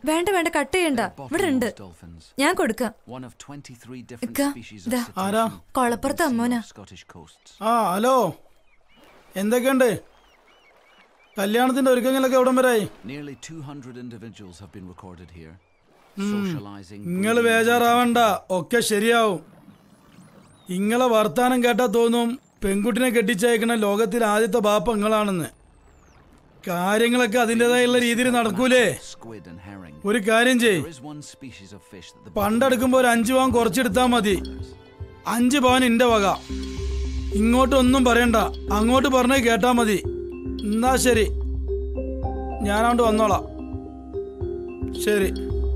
വേണ്ട വേണ്ട കട്ട് ചെയ്യണ്ട ഇവിടെ ഉണ്ട് Bottlenose dolphins, ഞാൻ കൊടുക്കാം one of 23 different ഇക്ക, species of ദാ. ആരാ cetacean കൊളപ്പുറത്ത് അമ്മോനാ Scottish coasts. ആ ഹലോ എന്തൊക്കെയുണ്ട് കല്യാണത്തിന്റെ ഒരുക്കങ്ങളൊക്കെ എവിടം വരായി Nearly 200 individuals have been recorded here, socializing. നിങ്ങൾ breeding, ബേജാറാവണ്ട ഒക്കെ ശരിയാവും ഇങ്ങളെ വർത്താനം കേട്ടാ തോന്നും പെൺകുട്ടിനെ കെട്ടിച്ചയക്കണ ലോകത്തിലെ ആദ്യത്തെ ബാപ്പ നിങ്ങളാണെന്ന് കാര്യങ്ങളൊക്കെ അതിൻ്റെതായുള്ള രീതിയിൽ നടക്കൂലേ squid and herring. ഒരു കാര്യം ചെയ് There is one species of fish that the പണ്ടെടുക്കുമ്പോ ഒരു അഞ്ചു പവൻ കുറച്ചെടുത്താ മതി അഞ്ച് പവൻ ഇന്റെ വക ഇങ്ങോട്ടൊന്നും പറയണ്ട അങ്ങോട്ട് പറഞ്ഞേ കേട്ടാ മതി എന്നാ ശരി ഞാനങ്ങോട്ട് വന്നോളാം ശരി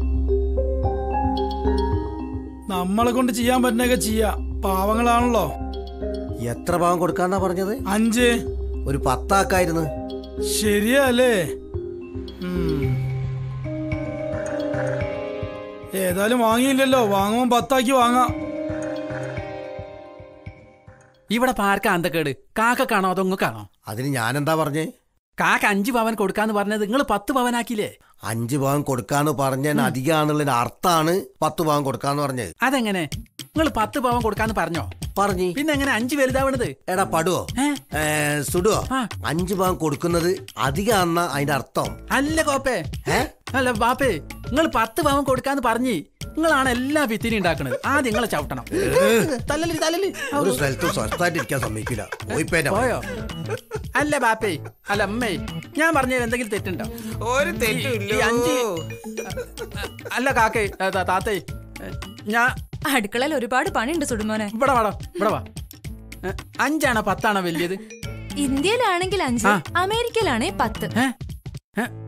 നമ്മളെ കൊണ്ട് ചെയ്യാൻ പറ്റുന്നൊക്കെ ചെയ്യാ പാവങ്ങളാണല്ലോ എത്ര ഭാഗം കൊടുക്കാന്നാ പറഞ്ഞത് അഞ്ച് ഒരു പത്താക്കായിരുന്നു ശരിയല്ലേ ഉം. ഏതായാലും വാങ്ങിയില്ലല്ലോ വാങ്ങുമ്പോ പത്താക്കി വാങ്ങാം ഇവിടെ പാർക്ക അന്തക്കേട് കാക്കക്കാണോ അതോ ഇങ്ങക്കാണോ അതിന് ഞാനെന്താ പറഞ്ഞേ കാക്ക അഞ്ച് പവൻ കൊടുക്കാന്ന് പറഞ്ഞത് നിങ്ങൾ പത്ത് പവനാക്കിയില്ലേ അഞ്ച് ഭാഗം കൊടുക്കാന്ന് പറഞ്ഞതിന് അധികമാണുള്ളതിന് അർത്ഥാണ് പത്ത് ഭാഗം കൊടുക്കാന്ന് പറഞ്ഞത് അതെങ്ങനെ നിങ്ങൾ പത്ത് പവൻ കൊടുക്കാന്ന് പറഞ്ഞോ പറഞ്ഞു പിന്നെ എങ്ങനെ അഞ്ച് വലുതാവണത് എടാ പടുവോ ഏ? ഏ, സുടുവോ ആ. അഞ്ച് ഭാഗം കൊടുക്കുന്നത് അധികമാണെന്ന അതിന്റെ അർത്ഥം അല്ല കോപ്പേ ഏ അല്ല ബാപ്പേ നിങ്ങൾ പത്ത് പവൻ കൊടുക്കാന്ന് പറഞ്ഞ് നിങ്ങളാണ് എല്ലാ ഭിത്തിരി ഉണ്ടാക്കണത് ആദ്യം നിങ്ങളെ ചവിട്ടണം തല്ലല് തല്ലല് ഔ. ഒരു സ്ഥലത്തും സ്വസ്ഥമായിട്ട് ഇരിക്കാൻ സമ്മതിക്കില്ല പോയിപ്പേന പോയോ അല്ല ബാപ്പേ അല്ല അമ്മേ ഞാൻ പറഞ്ഞത് എന്തെങ്കിലും തെറ്റുണ്ടോ ഒരു ഈ- ഈ തെറ്റുമില്ല അഞ്ച് അല്ല കാക്കേ ഏ, താ- താത്തേ ഏ, ഞാൻ അടുക്കളയിൽ ഒരുപാട് പണിയുണ്ട് സുടുമോനെ ഇവിടെ വാടോ ഇവിടെ വാ ഏ, അഞ്ചാണോ പത്താണോ വലിയത് ഇന്ത്യയിലാണെങ്കിൽ അഞ്ച് ആ. അമേരിക്കയിലാണേ പത്ത് ഏ? ഏ?